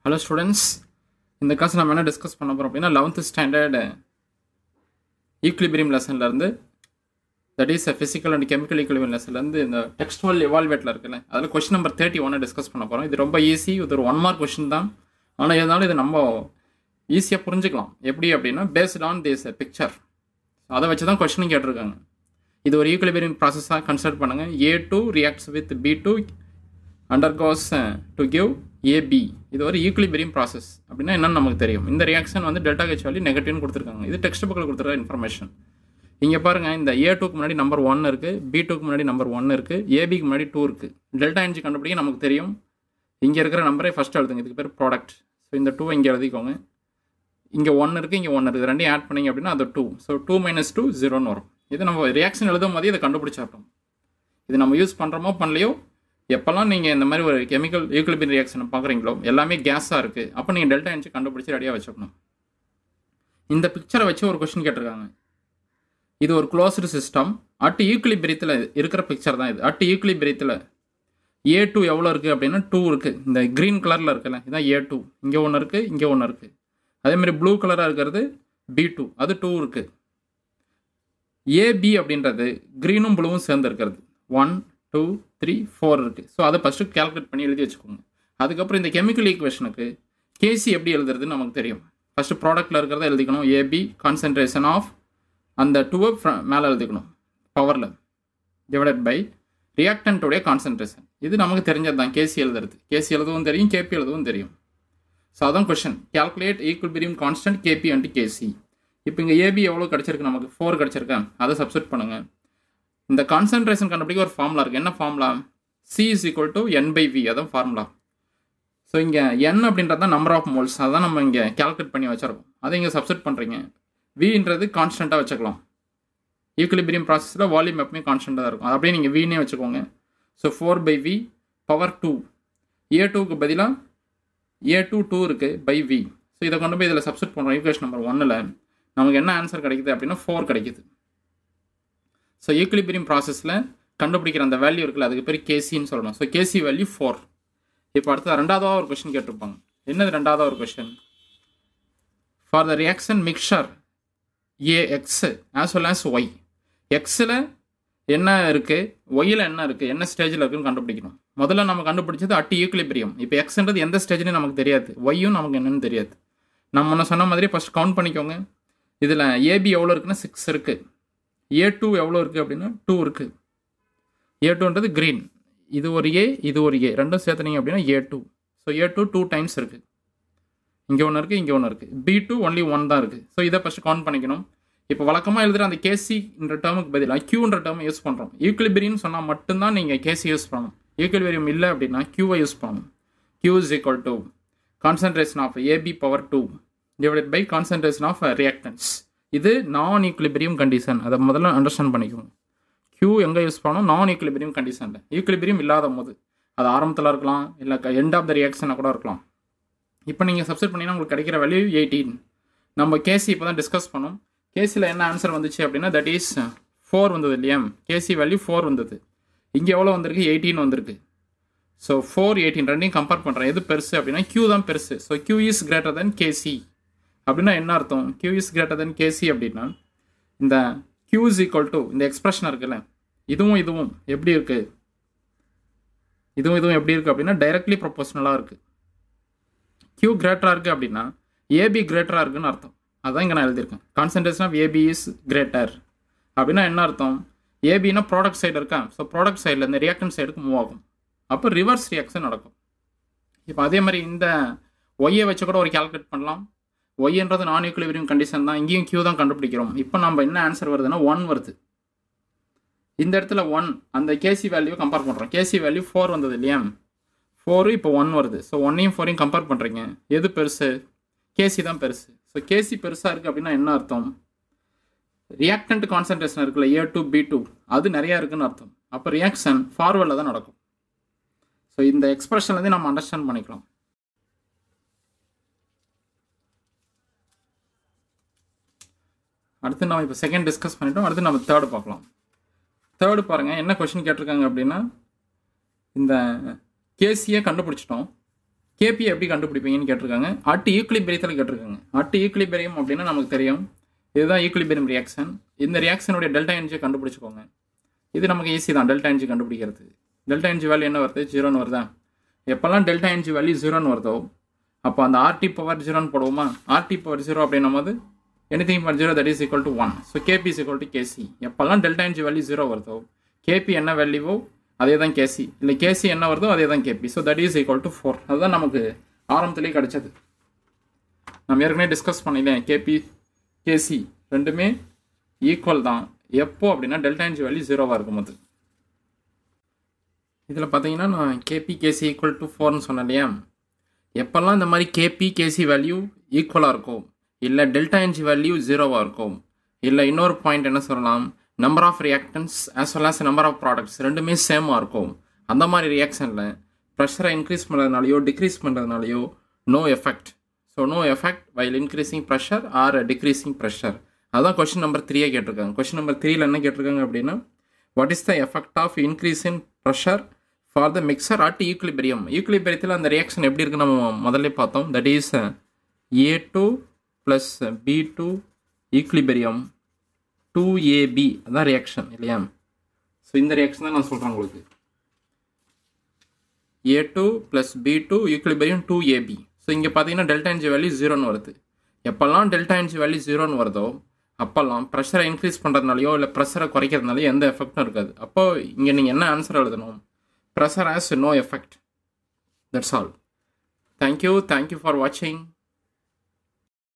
hello students இந்த class நம்ம என்ன டிஸ்கஸ் பண்ண போகிறோம் அப்படின்னா லெவன்த்து ஸ்டாண்டர்டு ஈக்லிபிரியம் லெசன்லேருந்து that is physical and chemical equilibrium லெசன்லேருந்து இந்த டெக்ஸ்டுவல் எவால்வேட்டில் இருக்குல்ல அதில் கொஸ்டின் நம்பர் தேர்ட்டி ஒன்று டிஸ்கஸ் பண்ண போகிறோம் இது ரொம்ப ஈஸி இது ஒரு ஒன் மார்க் கொஸ்டின் தான் ஆனால் இருந்தாலும் இது நம்ம ஈஸியாக புரிஞ்சுக்கலாம் எப்படி அப்படின்னா பேஸ்ட் ஆன் திஸ் பிக்சர் அதை வச்சு தான் கொஸ்டின் கேட்டிருக்காங்க இது ஒரு ஈக்குலிபிரியம் ப்ராசஸாக கன்சிடர் பண்ணுங்கள் A two reacts with B two undergoes to give AB இது ஒரு ஈக்குலிபிரியம் ப்ராசஸ் அப்படின்னா என்னன்னு நமக்கு தெரியும் இந்த ரியாக்ஷன் வந்து டெல்டா ஹெச் வேல்யூ நெகட்டிவ்னு கொடுத்துருக்காங்க இது டெக்ஸ்ட் புக்கில் கொடுத்துருக்க இன்ஃபர்மேஷன் இங்கே பாருங்கள் இந்த ஏ டூக்கு முன்னாடி நம்பர் ஒன் இருக்குது பி டூக்கு முன்னாடி நம்பர் ஒன் இருக்குது ஏபிக்கு முன்னாடி டூ இருக்குது டெல்டா என்ஜி கண்டுபிடிக்க நமக்கு தெரியும் இங்கே இருக்கிற நம்பரை ஃபஸ்ட் எழுதுங்க இதுக்கு பேர் ப்ராடக்ட் ஸோ இந்த டூ இங்கே எழுதிக்கோங்க இங்கே ஒன்று இருக்குது இங்கே ஒன்று இருக்குது ரெண்டையும் ஆட் பண்ணிங்க அப்படின்னா அது two so two minus two ஜீரோன்னு வரும் இது நம்ம ரியாக்ஷன் எழுதும் போதே இதை கண்டுபிடிச்சாட்டோம் இது நம்ம யூஸ் பண்ணுறோமோ பண்ணலையோ எப்போல்லாம் நீங்கள் இந்த மாதிரி ஒரு கெமிக்கல் ஈக்குலிபின் ரியாக்ஷனை பார்க்குறீங்களோ எல்லாமே கேஸாக இருக்குது அப்போ நீங்கள் டெல்டா என்ஜி கண்டுபிடிச்சி ரெடியாக வச்சுக்கணும் இந்த பிக்சரை வச்சு ஒரு கொஸ்டின் கேட்டிருக்காங்க இது ஒரு க்ளோஸ்டு சிஸ்டம் அட் ஈக்குலிபிரியத்தில் இருக்கிற பிக்சர் தான் இது அட் ஈக்குலிபிரியத்தில் ஏ டூ எவ்வளோ இருக்குது அப்படின்னா டூ இருக்குது இந்த க்ரீன் கலரில் இருக்குல்ல இதான் ஏ டூ இங்கே ஒன்று இருக்குது இங்கே ஒன்று இருக்குது அதேமாதிரி ப்ளூ கலராக இருக்கிறது பி டூ அது டூ இருக்குது ஏபி அப்படின்றது க்ரீனும் ப்ளூவும் சேர்ந்து இருக்கிறது ஒன் டூ த்ரீ ஃபோர் இருக்குது ஸோ அதை ஃபஸ்ட்டு கேல்குலேட் பண்ணி எழுதி வச்சுக்கோங்க அதுக்கப்புறம் இந்த கெமிக்கல் ஈக்குவேஷனுக்கு கேசி எப்படி எழுதுறதுன்னு நமக்கு தெரியும் ஃபஸ்ட்டு ப்ராடக்ட்டில் இருக்கிறத எழுதிக்கணும் ஏபி கான்சன்ட்ரேஷன் ஆஃப் அந்த டூவை மேலே எழுதிக்கணும் பவரில் டிவைடட் பை ரியாக்டன்ட்டுடைய கான்சன்ட்ரேஷன் இது நமக்கு தெரிஞ்சது தான் கேசி எழுதுறது கேசி எழுதவும் தெரியும் கேபி எழுதவும் தெரியும் ஸோ அதான் question calculate equilibrium constant K P and K C இப்போ இங்கே ஏபி எவ்வளோ கிடச்சிருக்கு நமக்கு ஃபோர் கிடச்சிருக்கேன் அதை சப்ஸ்டிட் பண்ணுங்கள் இந்த கான்சன்ட்ரேஷன் கண்டுபிடிக்க ஒரு ஃபார்முலா இருக்குது என்ன formula C is equal to N by V அதான் ஃபார்முலா ஸோ இங்கே என் அப்படின்றது தான் நம்பர் ஆஃப் மோல்ஸ் அதான் நம்ம இங்கே கேல்குலேட் பண்ணி வச்சிருக்கோம் அதை இங்கே சப்ஸ்டிட் பண்ணுறீங்க வின்றது கான்ஸ்டண்ட்டாக வச்சுக்கலாம் ஈக்குலிபிரியம் ப்ராசஸில் வால்யூம் எப்பவுமே கான்ஸ்டண்ட்டாக தான் இருக்கும் அது அப்படியே நீங்கள் வினே வச்சுக்கோங்க so four by V power two A டூக்கு பதிலாக ஏ டூ டூ இருக்குது பை வி ஸோ இதை கொண்டு போய் இதில் சப்ஸ்டிட் பண்ணுறோம் ஈக்குவேஷன் நம்பர் ஒன்னில் நமக்கு என்ன ஆன்சர் கிடைக்குது அப்படின்னா ஃபோர் கிடைக்குது ஸோ ஈக்குலிபிரியம் ப்ராசஸில் கண்டுபிடிக்கிற அந்த வேல்யூ இருக்குல்ல அதுக்கு பேர் கேசின்னு சொல்லணும் ஸோ கேசி வேல்யூ ஃபோர் இப்போ அடுத்து ரெண்டாவதாக ஒரு கொஷின் கேட்டிருப்பாங்க என்னது ரெண்டாவதாக ஒரு question for the reaction mixture a X as well as Y எக்ஸில் என்ன இருக்குது ஒய்யில் என்ன இருக்குது என்ன ஸ்டேஜில் இருக்குன்னு கண்டுபிடிக்கணும் முதல்ல நம்ம கண்டுபிடிச்சது அட் ஈக்குலிபிரியம் இப்போ எக்ஸ்ன்றது எந்த ஸ்டேஜ்லையும் நமக்கு தெரியாது ஒய்யும் நமக்கு என்னன்னு தெரியாது நம்ம ஒன்று சொன்ன மாதிரி ஃபஸ்ட் கவுண்ட் பண்ணிக்கோங்க இதில் ஏபி எவ்வளோ இருக்குன்னா சிக்ஸ் இருக்குது ஏ டூ எவ்வளோ இருக்குது அப்படின்னா டூ இருக்குது ஏ டூன்றது க்ரீன் இது ஒரு ஏ இது ஒரு ஏ ரெண்டும் சேர்த்துனீங்க அப்படின்னா A two so A two two times இருக்குது இங்கே ஒன்று இருக்குது இங்கே ஒன்று இருக்குது பி டூ ஒன்லி ஒன் தான் இருக்குது ஸோ இதை ஃபஸ்ட்டு கவுண்ட் பண்ணிக்கணும் இப்போ வழக்கமாக எழுதுகிற அந்த கேசின்ற டேர்முக்கு பதிலாக கியூன்ற டேர்ம் யூஸ் பண்ணுறோம் ஈக்குலிபிரின்னு சொன்னால் மட்டும்தான் நீங்கள் கேசி யூஸ் பண்ணணும் ஈக்குலிபிரியம் இல்லை அப்படின்னா கியூவை யூஸ் பண்ணணும் Q is equal to concentration of A B power two divided by concentration of reactants இது நான் ஈக்குலிபிரியம் கண்டிஷன் அதை முதல்ல அண்டர்ஸ்டாண்ட் பண்ணிக்கோங்க கியூ எங்கே யூஸ் பண்ணணும் நான் ஈக்குலிபிரியம் கண்டிஷனில் ஈக்குலிபிரியம் இல்லாத போது அது ஆரம்பத்தில் இருக்கலாம் இல்லை எண்ட் ஆஃப் த ரியாக்ஷனாக கூட இருக்கலாம் இப்போ நீங்கள் சப்ஸ்ட் பண்ணிங்கன்னா உங்களுக்கு கிடைக்கிற வேல்யூ எயிட்டீன் நம்ம கேசி இப்போ தான் டிஸ்கஸ் பண்ணோம் கேசியில் என்ன ஆன்சர் வந்துச்சு அப்படின்னா தட் இஸ் ஃபோர் வந்தது இல்லையா கேசி வேல்யூ ஃபோர் வந்தது இங்கே எவ்வளோ வந்திருக்கு எயிட்டீன் வந்திருக்கு ஸோ ஃபோர் எயிட்டீன் ரெண்டையும் கம்பேர் பண்ணுறேன் எது பெருசு அப்படின்னா கியூ தான் பெருசு so Q is greater than K C அப்படின்னா என்ன அர்த்தம் Q is greater than K C அப்படின்னா இந்த கியூ இஸ் ஈக்குவல் டு இந்த எக்ஸ்பிரஷன் இருக்குல்ல இதுவும் இதுவும் எப்படி இருக்குது இதுவும் இதுவும் எப்படி இருக்குது அப்படின்னா டைரக்ட்லி ப்ரொபோஷனலாக இருக்குது கியூ கிரேட்டராக இருக்குது அப்படின்னா ஏபி கிரேட்டராக இருக்குன்னு அர்த்தம் அதான் இங்கே நான் எழுதியிருக்கேன் concentration of A B is greater அப்படின்னா என்ன அர்த்தம் ஏபின்னா ப்ராடக்ட் சைடு இருக்கா ஸோ ப்ராடக்ட் சைடில் இந்த ரியாக்டன் சைடுக்கு மூவ் ஆகும் அப்போ ரிவர்ஸ் ரியாக்ஷன் நடக்கும் இப்போ அதே மாதிரி இந்த ஒய்யை வச்சு கூட ஒரு கேல்குலேட் பண்ணலாம் ஒய்ன்றது நான் ஈக்குலிபிரியம் கண்டிஷன் தான் இங்கேயும் கியூ தான் கண்டுபிடிக்கிறோம் இப்போ நம்ம என்ன ஆன்சர் வருதுன்னா ஒன் வருது இந்த இடத்துல ஒன் அந்த கேசி வேல்யூ கம்பேர் பண்ணுறோம் கேசி வேல்யூ ஃபோர் வந்தது இல்லையா ஃபோரு இப்போ ஒன் வருது ஸோ ஒன்னையும் ஃபோரையும் கம்பேர் பண்ணுறீங்க எது பெருசு கேசி தான் பெருசு ஸோ கேசி பெருசாக இருக்குது அப்படின்னா என்ன அர்த்தம் ரியாக்டன்ட் கான்சன்ட்ரேஷன் இருக்குல்ல ஏ டூ பி டூ அது நிறையா இருக்குன்னு அர்த்தம் அப்போ ரியாக்ஷன் ஃபார்வர்டில் தான் நடக்கும் ஸோ இந்த எக்ஸ்பிரஷன்லேருந்து நம்ம அண்டர்ஸ்டாண்ட் பண்ணிக்கலாம் அடுத்து நம்ம இப்போ செகண்ட் டிஸ்கஸ் பண்ணிட்டோம் அடுத்து நம்ம தேர்டு பார்க்கலாம் தேர்டு பாருங்கள் என்ன கொஷின் கேட்டிருக்காங்க அப்படின்னா இந்த கேசியை கண்டுபிடிச்சிட்டோம் கேபி எப்படி கண்டுபிடிப்பீங்கன்னு கேட்டிருக்காங்க அட்டு ஈக்குலிபெரியத்தில் கேட்டிருக்காங்க அட்டு ஈக்குலிபெரியம் அப்படின்னா நமக்கு தெரியும் இதுதான் ஈக்குலிபெரியம் ரியாக்ஷன் இந்த ரியாக்ஷனுடைய டெல்டா எனர்ஜி கண்டுபிடிச்சிக்கோங்க இது நமக்கு ஈஸி தான் டெல்டா எனர்ஜி கண்டுபிடிக்கிறது டெல்டா எனர்ஜி வேல்யூ என்ன வருது ஜீரோன்னு வருதா எப்போல்லாம் டெல்டா எனர்ஜி வேல்யூ ஜீரோன்னு வருதோ அப்போ அந்த ஆர்டி பவர் ஜீரோன்னு போடுவோமா ஆர்டி பவர் ஜீரோ அப்படின்னும் போது anything power zero that is equal to one so K P is equal to K C எப்போல்லாம் டெல்டா எனர்ஜி வேல்யூ ஜீரோ வருதோ கேபி என்ன வேல்யூவோ அதே தான் கேசி இல்லை கேசி என்ன வருதோ அதே தான் K P so that is equal to four அதுதான் நமக்கு ஆரம்பத்திலே கிடைச்சது நம்ம ஏற்கனவே டிஸ்கஸ் பண்ணிடேன் கேபி கேசி ரெண்டுமே ஈக்குவல் தான் எப்போ அப்படின்னா டெல்டா எனர்ஜி வேல்யூ ஜீரோவாக இருக்கும்போது இதில் பார்த்தீங்கன்னா நான் கேபி கேசி ஈக்குவல் டு ஃபோர்னு சொன்னேன் இல்லையா எப்போல்லாம் இந்த மாதிரி கேபி கேசி வேல்யூ ஈக்குவலாக இருக்கும் இல்லை டெல்டா எனர்ஜி வேல்யூ ஜீரோவாக இருக்கும் இல்லை இன்னொரு பாயிண்ட் என்ன சொல்லலாம் number of reactants as well as number of products ரெண்டுமே சேமாக இருக்கும் அந்த மாதிரி ரியாக்ஷனில் ப்ரெஷரை இன்க்ரீஸ் பண்ணுறதுனாலையோ டிக்ரீஸ் பண்ணுறதுனாலையோ no effect so no effect while increasing pressure or decreasing pressure அதான் கொஷின் நம்பர் த்ரீயே கேட்டிருக்காங்க கொஷின் நம்பர் த்ரீல என்ன கேட்டிருக்காங்க அப்படின்னா what is the effect of increase in pressure for the mixture at equilibrium ஈக்குலிபெரியத்தில் அந்த ரியாக்ஷன் எப்படி இருக்குன்னு நம்ம முதல்ல பார்த்தோம் that is A two plus B two equilibrium two A B அதான் ரியாக்ஷன் இல்லையா ஸோ இந்த ரியாக்ஷன் தான் நான் சொல்கிறேன் உங்களுக்கு A two plus B two equilibrium two A B so இங்கே பார்த்தீங்கன்னா டெல்டா என்ஜி வேல்யூ ஜீரோன்னு வருது எப்போல்லாம் டெல்டா என்ஜி வேல்யூ ஜீரோன்னு வருதோ அப்போல்லாம் ப்ரெஷரை இன்க்ரீஸ் பண்ணுறதுனாலையோ இல்லை ப்ரெஷரை குறைக்கிறதுனாலையோ எந்த எஃபெக்டும் இருக்காது அப்போ இங்கே நீங்கள் என்ன ஆன்சர் எழுதணும் pressure has no effect that's all thank you thank you for வாட்சிங்